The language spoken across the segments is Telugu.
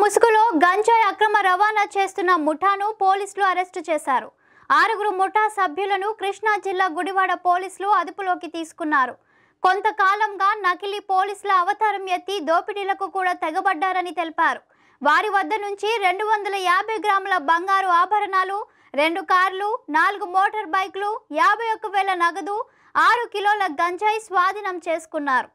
ముసుగులో గంజాయి అక్రమ రవాణా చేస్తున్న ముఠాను పోలీసులు అరెస్టు చేశారు ఆరుగురు ముఠా సభ్యులను కృష్ణా జిల్లా గుడివాడ పోలీసులు అదుపులోకి తీసుకున్నారు కొంతకాలంగా నకిలీ పోలీసుల అవతారం ఎత్తి దోపిడీలకు కూడా తెగబడ్డారని తెలిపారు వారి వద్ద నుంచి రెండు వందల యాభై గ్రాముల బంగారు ఆభరణాలు రెండు కార్లు నాలుగు మోటార్ బైక్లు యాభై ఒక్క వేల నగదు ఆరు కిలోల గంజాయి స్వాధీనం చేసుకున్నారు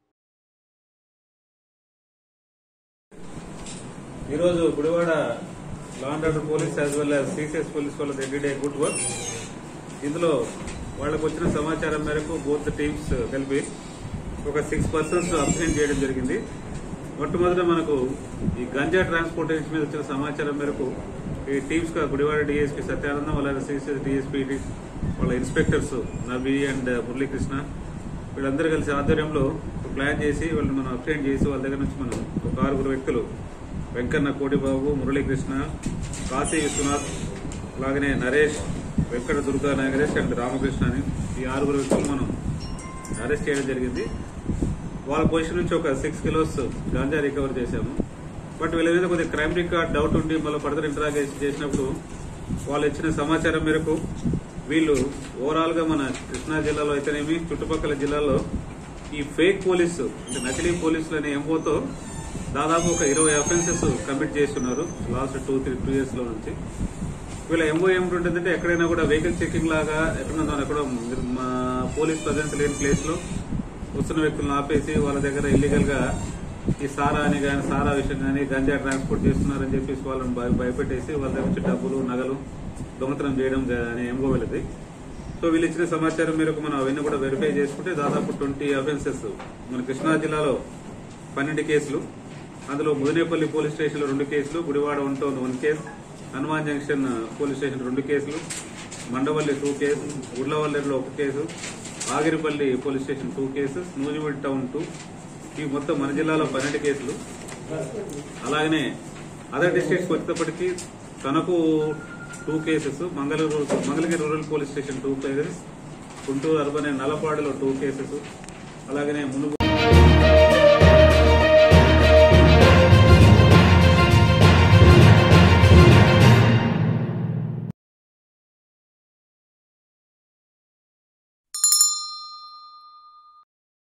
ఈరోజు Gudivada law and order police as well as CCS police వాళ్ళ ఎవ్రీడే గుడ్ వర్క్ ఇందులో వాళ్ళకు వచ్చిన సమాచారం మేరకు బోత్ టీమ్స్ కలిపి ఒక సిక్స్ పర్సన్స్ అప్సైన్ చేయడం జరిగింది మొట్టమొదట మనకు ఈ గంజా ట్రాన్స్పోర్టేషన్ మీద వచ్చిన సమాచారం మేరకు ఈ టీమ్స్ గా గుడివాడ డిఎస్పీ సత్యానందం అలాగే సిసిఎస్ డిఎస్పీ వాళ్ళ ఇన్స్పెక్టర్స్ నబీ అండ్ మురళీకృష్ణ వీళ్ళందరూ కలిసి ఆధ్వర్యంలో ఒక ప్లాన్ చేసి వాళ్ళని మనం అప్సైన్ చేసి వాళ్ళ దగ్గర నుంచి మనం ఒక ఆరుగురు వ్యక్తులు వెంకన్న కోటిబాబు మురళీకృష్ణ కాశీ విశ్వనాథ్ అలాగనే నరేష్ వెంకట దుర్గా నాగరేష్ అండ్ రామకృష్ణ అని ఈ ఆరుగురు వ్యక్తులు మనం అరెస్ట్ చేయడం జరిగింది వాళ్ళ పొజిషన్ నుంచి ఒక సిక్స్ కిలోస్ గాంజా రికవర్ చేశాము బట్ వీళ్ళ మీద కొద్దిగా క్రైమ్ రికార్డ్ డౌట్ ఉండి మళ్ళీ ఫర్దర్ ఇంటరాగేషన్ చేసినప్పుడు వాళ్ళు ఇచ్చిన సమాచారం మేరకు వీళ్ళు ఓవరాల్ గా మన కృష్ణా జిల్లాలో అయితేనేమి చుట్టుపక్కల జిల్లాల్లో ఈ ఫేక్ పోలీసు అంటే నకిలీ పోలీసులు అనే ఎంఓతో దాదాపు ఒక ఇరవై అఫెన్సెస్ కమిట్ చేస్తున్నారు last two three two years లో నుంచి వీళ్ళ ఎంఓ ఏమిటంటే ఎక్కడైనా కూడా వెహికల్ చెకింగ్ లాగా ఎక్కడన్నా ఎక్కడ మా పోలీస్ ప్రజెన్స్ లేని ప్లేస్ లో వస్తున్న వ్యక్తులను ఆపేసి వాళ్ళ దగ్గర ఇల్లీగల్ గా ఈ సారా అని కానీ సారా విషయం కానీ గంజా ట్రాన్స్పోర్ట్ చేస్తున్నారని చెప్పేసి వాళ్ళని భయ- భయపెట్టేసి వాళ్ళ దగ్గర నుంచి డబ్బులు నగలు దొంగతనం చేయడం అనే ఎంఓ వీళ్ళది సో వీళ్ళు ఇచ్చిన సమాచారం మేరకు మనం అవన్నీ కూడా వెరిఫై చేసుకుంటే దాదాపు ట్వంటీ అఫెన్సెస్ మన కృష్ణా జిల్లాలో పన్నెండు కేసులు అందులో ముదినేపల్లి పోలీస్ స్టేషన్ లో రెండు కేసులు Gudivada one town one case Hanuman junction police station రెండు కేసులు మండవల్లి టూ కేసు గుడ్లవల్లేరులో ఒక కేసు Agiripalli police station two cases Nuzvid town two ఈ మొత్తం మన జిల్లాలో పన్నెండు కేసులు అలాగనే అదర్ డిస్ట్రిక్ట్స్ వచ్చేటప్పటికి తనకు two cases Mangaluru Mangalagiri rural police station two cases Guntur urban and నల్లపాడులో టూ కేసెస్ అలాగనే మునుగు